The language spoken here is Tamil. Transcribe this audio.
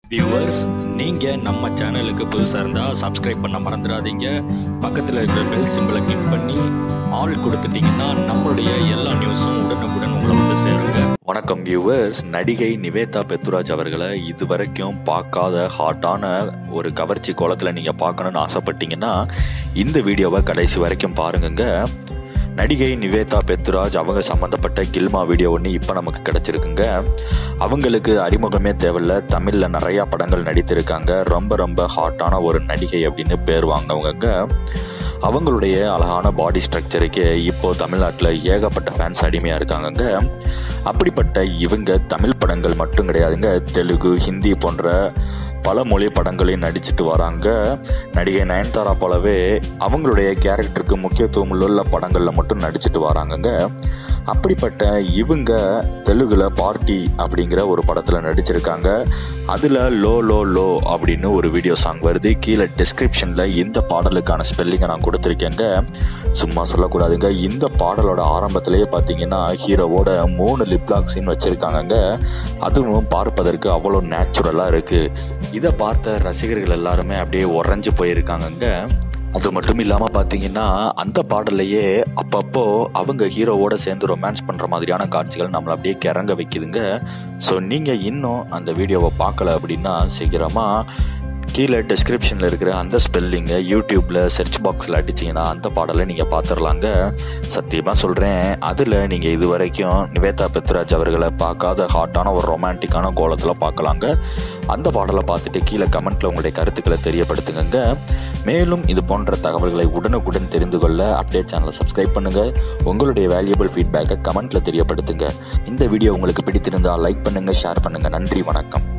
வியூவர்ஸ் நீங்க நம்ம சேனலுக்கு புதுசா இருந்தா சப்ஸ்கிரைப் பண்ண மறந்துடாதீங்க பக்கத்துல இருக்கிற பெல் சிம்பிளை கிளிக் பண்ணி ஆல் கொடுத்துட்டீங்கன்னா நம்மளுடைய எல்லா நியூஸும் உடனுக்குடன் உங்களை வந்து சேருங்க வணக்கம் வியூவர்ஸ் நடிகை நிவேதா பெத்துராஜ் அவர்களை இது வரைக்கும் பார்க்காத ஹாட்டான ஒரு கவர்ச்சி கோலத்தில் நீங்கள் பார்க்கணுன்னு ஆசைப்பட்டீங்கன்னா இந்த வீடியோவை கடைசி வரைக்கும் பாருங்கங்க நடிகை நிவேதா பெத்துராஜ் அவங்க சம்மந்தப்பட்ட கில்மா வீடியோ ஒன்று இப்போ நமக்கு கிடச்சிருக்குங்க அவங்களுக்கு அறிமுகமே தேவையில்ல தமிழில் நிறையா படங்கள் நடித்திருக்காங்க ரொம்ப ரொம்ப ஹாட்டான ஒரு நடிகை அப்படின்னு பேர் வாங்கினவங்க அவங்களுடைய அழகான பாடி ஸ்ட்ரக்சருக்கு இப்போ தமிழ்நாட்டில் ஏகப்பட்ட ஃபேன்ஸ் அடிமையாக இருக்காங்கங்க அப்படிப்பட்ட இவங்க தமிழ் படங்கள் மட்டும் கிடையாதுங்க தெலுங்கு ஹிந்தி போன்ற பல மொழி படங்களையும் நடிச்சிட்டு வராங்க நடிகை நயன்தாரா போலவே அவங்களுடைய கேரக்டருக்கு முக்கியத்துவம் உள்ள படங்களில் மட்டும் நடிச்சிட்டு வராங்கங்க அப்படிப்பட்ட இவங்க தெலுங்குல பார்ட்டி அப்படிங்கிற ஒரு படத்தில் நடிச்சிருக்காங்க அதில் லோ லோ லோ அப்படின்னு ஒரு வீடியோ சாங் வருது கீழே டிஸ்கிரிப்ஷனில் இந்த பாடலுக்கான ஸ்பெல்லிங்கை நான் கொடுத்துருக்கேங்க சும்மா சொல்லக்கூடாதுங்க இந்த பாடலோட ஆரம்பத்திலேயே பார்த்தீங்கன்னா ஹீரோவோட மூணு லிப்லாக் சீன் வச்சுருக்காங்கங்க அதுவும் பார்ப்பதற்கு அவ்வளோ நேச்சுரலாக இருக்குது இதை பார்த்த ரசிகர்கள் எல்லாருமே அப்படியே உறைஞ்சு போயிருக்காங்கங்க அது மட்டும் இல்லாமல் பார்த்தீங்கன்னா அந்த பாடல்லையே அப்பப்போ அவங்க ஹீரோவோட சேர்ந்து ரொமான்ஸ் பண்ணுற மாதிரியான காட்சிகள் நம்மளை அப்படியே கிறங்க வைக்குதுங்க ஸோ நீங்கள் இன்னும் அந்த வீடியோவை பார்க்கல அப்படின்னா சீக்கிரமாக கீழே டிஸ்கிரிப்ஷனில் இருக்கிற அந்த ஸ்பெல்லிங்கை யூடியூப்பில் சர்ச் பாக்ஸில் அடிச்சிங்கன்னா அந்த பாடலை நீங்கள் பார்த்துடலாங்க சத்தியமாக சொல்கிறேன் அதில் நீங்கள் இது வரைக்கும் நிவேதா பெத்ராஜ் அவர்களை பார்க்காத ஹாட்டான ஒரு ரொமான்டிக்கான கோலத்தில் பார்க்கலாங்க அந்த பாடலை பார்த்துட்டு கீழே கமெண்ட்டில் உங்களுடைய கருத்துக்களை தெரியப்படுத்துங்க மேலும் இது போன்ற தகவல்களை உடனுக்குடன் தெரிந்து கொள்ள அப்டேட் சேனலை சப்ஸ்கிரைப் பண்ணுங்கள் உங்களுடைய வேல்யூபிள் ஃபீட்பேக்கை கமெண்ட்டில் தெரியப்படுத்துங்க இந்த வீடியோ உங்களுக்கு பிடித்திருந்தால் லைக் பண்ணுங்கள் ஷேர் பண்ணுங்கள் நன்றி வணக்கம்